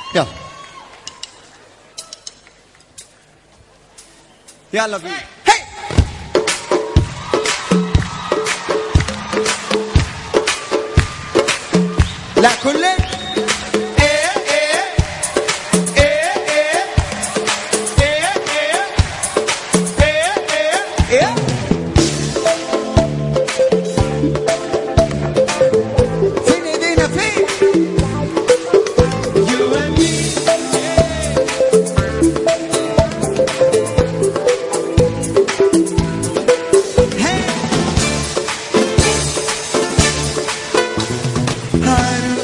يلا يلا بينا هي لا كلنا ايه ايه ايه ايه ايه ايه ايه ايه فين ايدينا فين You and me Hey عارف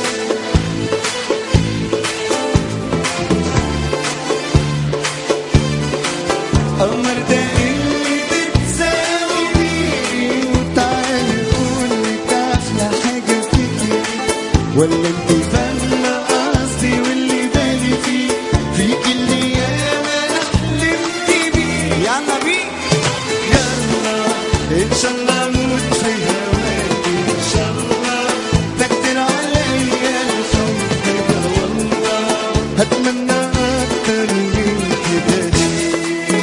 قمر ده اللي بتساوي وتعالي قولي أحلى حاجة فيكي ولا انت فاهمة قصدي واللي بالي فيه فيك اللي ياما أنا حلمت بيه يلا بينا يلا ان شاء الله اموت في هواك ان شاء الله ده كتير عليا الحب ده والله هتمنى اكتر من كده ليه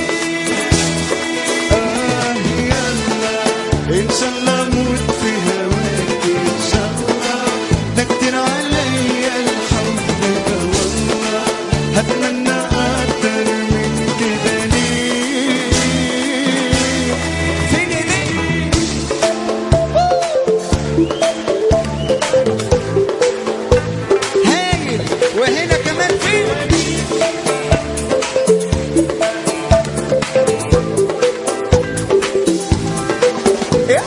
آه يلا ان شاء الله اموت في هواك ان شاء الله ده كتير عليا الحب ده والله هتمنى اكتر من كده ليه فين ايديك هايل وهنا كمان فين إيه؟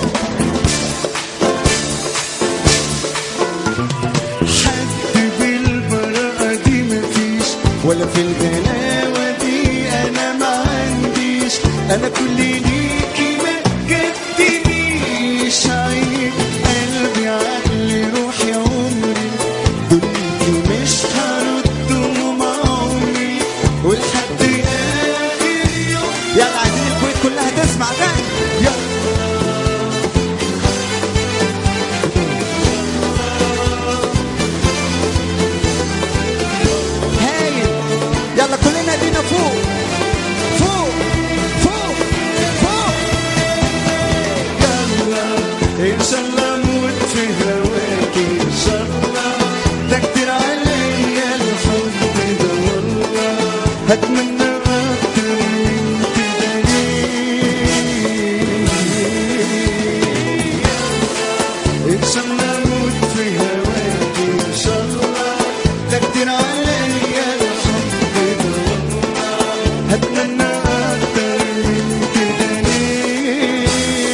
حد بالبراءة دي مفيش ولا في الغلاوة دي أنا ما عنديش أنا كل ليكي ما جبتنيش عيني قلبي عقلي روحي عمري دنيتي مش هردهم عمري ولحد آخر يوم يلا عايزين الكويت كلها تسمع ده يلا هايل يلا كلنا ايدينا فوق فوق فوق فوق يلا ان شاء الله اموت في هواك ان شاء الله ده كتير عليا الحب ده والله هتمنى اكتر من كده ليه ان شاء الله اموت في هواك ان شاء الله ده كتير عليا الحب ده والله هتمنى اكتر من كده ليه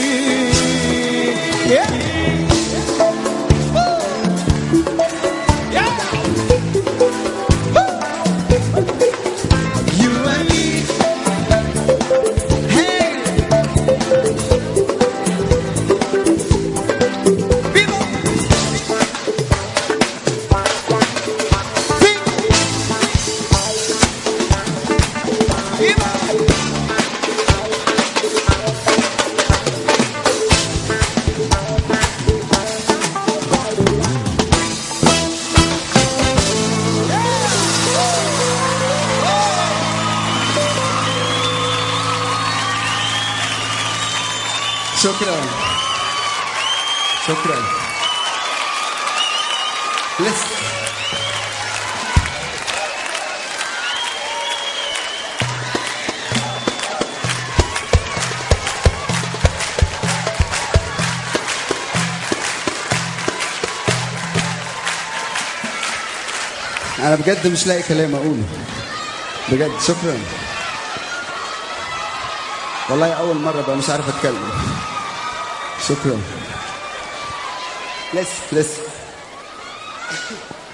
You and me. Hey. Viva! Viva! شكرا شكرا لسه انا بجد مش لاقي كلام اقوله بجد شكرا والله اول مره بقى مش عارف اتكلم شكرا لسه لسه